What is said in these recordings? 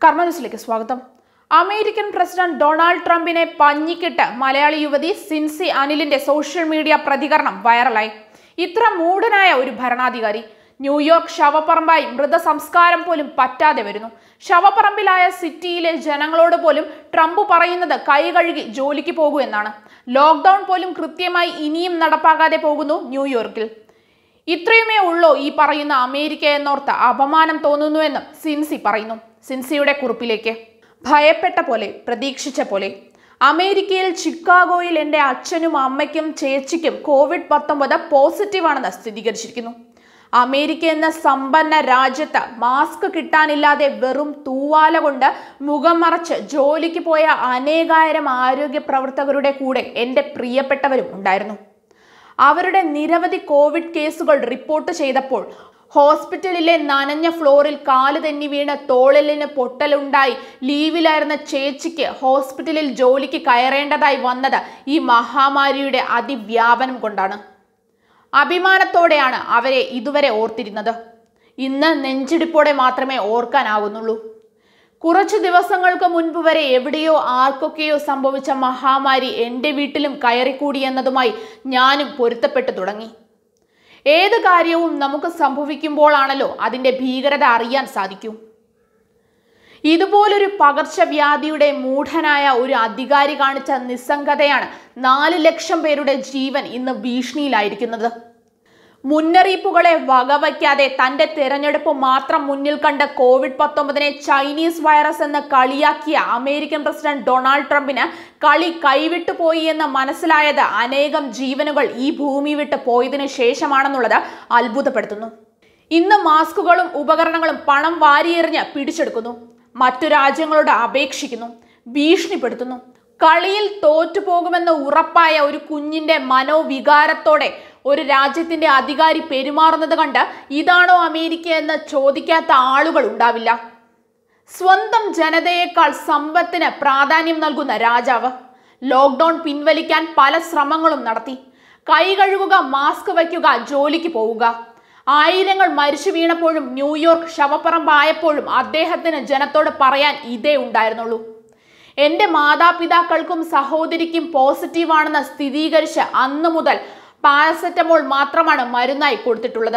കർമ്മന്യൂസിലേക്ക് സ്വാഗതം American president Donald ട്രംപിനെ പഞ്ഞിക്കിട്ട് മലയാളി യുവതി സിൻസി അനിലിന്റെ സോഷ്യൽ മീഡിയ പ്രതികരണം വൈറലായി ഇത്ര മൂഢനായ ഒരു ഭരണാധികാരി ന്യൂയോർക്ക് ശവപ്പറമ്പായി മൃതസംസ്കാരം പോലും പറ്റാതെ വരുന്നു ശവപ്പറമ്പിലായ സിറ്റിയിലെ ജനങ്ങളോട് പോലും ട്രംപ് പറയുന്നത് കൈ കഴുകി ജോലിക്ക് പോകൂ എന്നാണ് ലോക്ക്ഡൌൺ പോലും കൃത്യമായി ഇനിയും നടപ്പാകാതെ പോകുന്നു ന്യൂയോർക്കിൽ ഇത്രയുമേ ഉള്ളൂ ഈ പറയുന്ന അമേരിക്ക എന്നോർത്ത് അപമാനം തോന്നുന്നുവെന്നും സിൻസി പറയുന്നു സിൻസിയുടെ കുറിപ്പിലേക്ക് ഭയപ്പെട്ട പോലെ പ്രതീക്ഷിച്ച പോലെ അമേരിക്കയിൽ ചിക്കാഗോയിൽ എൻ്റെ അച്ഛനും അമ്മയ്ക്കും ചേച്ചിക്കും കോവിഡ് പത്തൊമ്പത് പോസിറ്റീവാണെന്ന് സ്ഥിരീകരിച്ചിരിക്കുന്നു അമേരിക്ക എന്ന സമ്പന്ന രാജ്യത്ത് മാസ്ക് കിട്ടാനില്ലാതെ വെറും തൂവാല കൊണ്ട് മുഖം മറച്ച് ജോലിക്ക് പോയ അനേകായിരം ആരോഗ്യ പ്രവർത്തകരുടെ കൂടെ എൻ്റെ പ്രിയപ്പെട്ടവരും ഉണ്ടായിരുന്നു അവരുടെ നിരവധി കോവിഡ് കേസുകൾ റിപ്പോർട്ട് ചെയ്തപ്പോൾ ഹോസ്പിറ്റലിലെ നനഞ്ഞ ഫ്ലോറിൽ കാല് തെന്നി വീണ് തോളലിന് പൊട്ടലുണ്ടായി ലീവിലായിരുന്ന ചേച്ചിക്ക് ഹോസ്പിറ്റലിൽ ജോലിക്ക് കയറേണ്ടതായി വന്നത് ഈ മഹാമാരിയുടെ അതിവ്യാപനം കൊണ്ടാണ് അഭിമാനത്തോടെയാണ് അവരെ ഇതുവരെ ഓർത്തിരുന്നത് ഇന്ന് നെഞ്ചിടിപ്പോടെ മാത്രമേ ഓർക്കാനാകുന്നുള്ളൂ കുറച്ചു ദിവസങ്ങൾക്ക് മുൻപ് വരെ എവിടെയോ ആർക്കൊക്കെയോ സംഭവിച്ച മഹാമാരി എൻ്റെ വീട്ടിലും കയറിക്കൂടി എന്നതുമായി ഞാനും പൊരുത്തപ്പെട്ടു തുടങ്ങി ഏത് കാര്യവും നമുക്ക് സംഭവിക്കുമ്പോഴാണല്ലോ അതിൻ്റെ ഭീകരത അറിയാൻ സാധിക്കൂ ഇതുപോലൊരു പകർച്ചവ്യാധിയുടെ മൂഢനായ ഒരു അധികാരി കാണിച്ച നിസ്സംഗതയാണ് നാല് ലക്ഷം പേരുടെ ജീവൻ ഇന്ന് ഭീഷണിയിലായിരിക്കുന്നത് മുന്നറിയിപ്പുകളെ വകവയ്ക്കാതെ തന്റെ തെരഞ്ഞെടുപ്പ് മാത്രം മുന്നിൽ കണ്ട കോവിഡ് പത്തൊമ്പതിനെ ചൈനീസ് വൈറസ് എന്ന് കളിയാക്കിയ അമേരിക്കൻ പ്രസിഡന്റ് ഡൊണാൾഡ് ട്രംപിന് കളി കൈവിട്ടു പോയി എന്ന് മനസ്സിലായത് അനേകം ജീവനുകൾ ഈ ഭൂമി വിട്ട് പോയതിനു ശേഷമാണെന്നുള്ളത് അത്ഭുതപ്പെടുത്തുന്നു ഇന്ന് മാസ്കുകളും ഉപകരണങ്ങളും പണം വാരിയെറിഞ്ഞ് പിടിച്ചെടുക്കുന്നു മറ്റു രാജ്യങ്ങളോട് അപേക്ഷിക്കുന്നു ഭീഷണിപ്പെടുത്തുന്നു കളിയിൽ തോറ്റുപോകുമെന്ന് ഉറപ്പായ ഒരു കുഞ്ഞിന്റെ മനോവികാരത്തോടെ ഒരു രാജ്യത്തിന്റെ അധികാരി പെരുമാറുന്നത് കണ്ട് ഇതാണോ അമേരിക്ക എന്ന് ചോദിക്കാത്ത ആളുകൾ ഉണ്ടാവില്ല സ്വന്തം ജനതയേക്കാൾ സമ്പത്തിന് പ്രാധാന്യം നൽകുന്ന രാജാവ് ലോക്ക്ഡൌൺ പിൻവലിക്കാൻ പല ശ്രമങ്ങളും നടത്തി കൈ കഴുകുക മാസ്ക് വയ്ക്കുക ജോലിക്ക് പോവുക ആയിരങ്ങൾ മരിച്ചു വീണപ്പോഴും ന്യൂയോർക്ക് ശവപ്പറമ്പായപ്പോഴും അദ്ദേഹത്തിന് ജനത്തോട് പറയാൻ ഇതേ ഉണ്ടായിരുന്നുള്ളൂ എൻ്റെ മാതാപിതാക്കൾക്കും സഹോദരിക്കും പോസിറ്റീവാണെന്ന് സ്ഥിരീകരിച്ച് അന്നു മുതൽ പാരസെറ്റമോൾ മാത്രമാണ് മരുന്നായി കൊടുത്തിട്ടുള്ളത്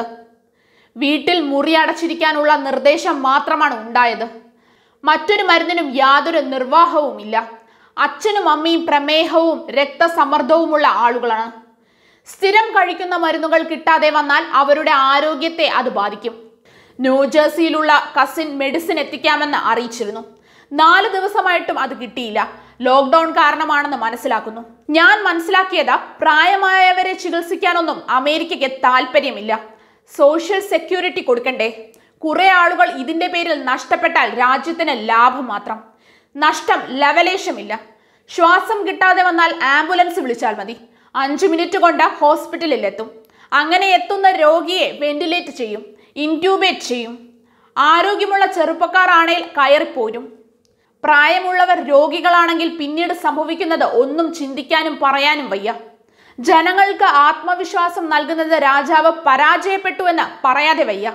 വീട്ടിൽ മുറി അടച്ചിരിക്കാനുള്ള നിർദ്ദേശം മാത്രമാണ് ഉണ്ടായത് മറ്റൊരു മരുന്നിനും യാതൊരു നിർവാഹവുമില്ല അച്ഛനും അമ്മയും പ്രമേഹവും രക്തസമ്മർദ്ദവുമുള്ള ആളുകളാണ് സ്ഥിരം കഴിക്കുന്ന മരുന്നുകൾ കിട്ടാതെ വന്നാൽ അവരുടെ ആരോഗ്യത്തെ അത് ബാധിക്കും ന്യൂജേഴ്സിയിലുള്ള കസിൻ മെഡിസിൻ എത്തിക്കാമെന്ന് അറിയിച്ചിരുന്നു നാല് ദിവസമായിട്ടും അത് കിട്ടിയില്ല ലോക്ക്ഡൌൺ കാരണമാണെന്ന് മനസ്സിലാക്കുന്നു ഞാൻ മനസ്സിലാക്കിയത് പ്രായമായവരെ ചികിത്സിക്കാനൊന്നും അമേരിക്കയ്ക്ക് താല്പര്യമില്ല സോഷ്യൽ സെക്യൂരിറ്റി കൊടുക്കണ്ടേ കുറെ ആളുകൾ ഇതിന്റെ പേരിൽ നഷ്ടപ്പെട്ടാൽ രാജ്യത്തിന് ലാഭം മാത്രം നഷ്ടം ലവലേശമില്ല ശ്വാസം കിട്ടാതെ വന്നാൽ ആംബുലൻസ് വിളിച്ചാൽ മതി അഞ്ചു മിനിറ്റ് കൊണ്ട് ഹോസ്പിറ്റലിൽ എത്തും അങ്ങനെ എത്തുന്ന രോഗിയെ വെന്റിലേറ്റ് ചെയ്യും ഇൻറ്റ്യൂബേറ്റ് ചെയ്യും ആരോഗ്യമുള്ള ചെറുപ്പക്കാരാണേൽ കയറിപ്പോരും പ്രായമുള്ളവർ രോഗികളാണെങ്കിൽ പിന്നീട് സംഭവിക്കുന്നത് ഒന്നും ചിന്തിക്കാനും പറയാനും വയ്യ ജനങ്ങൾക്ക് ആത്മവിശ്വാസം നൽകുന്നത് രാജാവ് പരാജയപ്പെട്ടു എന്ന് പറയാതെ വയ്യ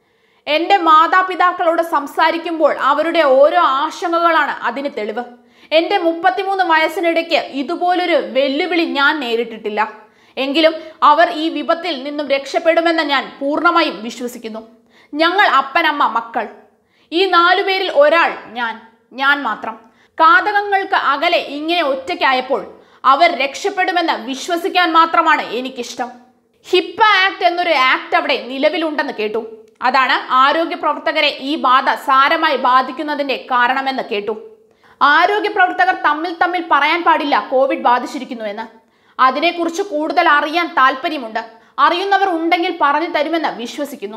എൻ്റെ മാതാപിതാക്കളോട് സംസാരിക്കുമ്പോൾ അവരുടെ ഓരോ ആശങ്കകളാണ് അതിന് തെളിവ് എൻ്റെ മുപ്പത്തിമൂന്ന് വയസ്സിനിടയ്ക്ക് ഇതുപോലൊരു വെല്ലുവിളി ഞാൻ നേരിട്ടിട്ടില്ല എങ്കിലും അവർ ഈ വിപത്തിൽ നിന്നും രക്ഷപ്പെടുമെന്ന് ഞാൻ പൂർണ്ണമായും വിശ്വസിക്കുന്നു ഞങ്ങൾ അപ്പനമ്മ മക്കൾ ഈ നാലുപേരിൽ ഒരാൾ ഞാൻ ഞാൻ മാത്രം കാതകങ്ങൾക്ക് അകലെ ഇങ്ങനെ ഒറ്റയ്ക്കായപ്പോൾ അവർ രക്ഷപ്പെടുമെന്ന് വിശ്വസിക്കാൻ മാത്രമാണ് എനിക്കിഷ്ടം ഹിപ്പ ആക്ട് എന്നൊരു ആക്ട് അവിടെ നിലവിലുണ്ടെന്ന് കേട്ടു അതാണ് ആരോഗ്യ പ്രവർത്തകരെ ഈ ബാധ സാരമായി ബാധിക്കുന്നതിന്റെ കാരണമെന്ന് കേട്ടു ആരോഗ്യ പ്രവർത്തകർ തമ്മിൽ തമ്മിൽ പറയാൻ പാടില്ല കോവിഡ് ബാധിച്ചിരിക്കുന്നു എന്ന് അതിനെക്കുറിച്ച് കൂടുതൽ അറിയാൻ താല്പര്യമുണ്ട് അറിയുന്നവർ ഉണ്ടെങ്കിൽ പറഞ്ഞു തരുമെന്ന് വിശ്വസിക്കുന്നു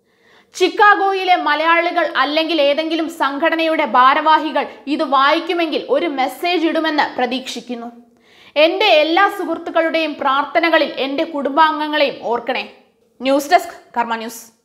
ചിക്കാഗോയിലെ മലയാളികൾ അല്ലെങ്കിൽ ഏതെങ്കിലും സംഘടനയുടെ ഭാരവാഹികൾ ഇത് വായിക്കുമെങ്കിൽ ഒരു മെസ്സേജ് ഇടുമെന്ന് പ്രതീക്ഷിക്കുന്നു എൻ്റെ എല്ലാ സുഹൃത്തുക്കളുടെയും പ്രാർത്ഥനകളിൽ എൻ്റെ കുടുംബാംഗങ്ങളെയും ഓർക്കണേ ന്യൂസ് ഡെസ്ക് കർമ്മ ന്യൂസ്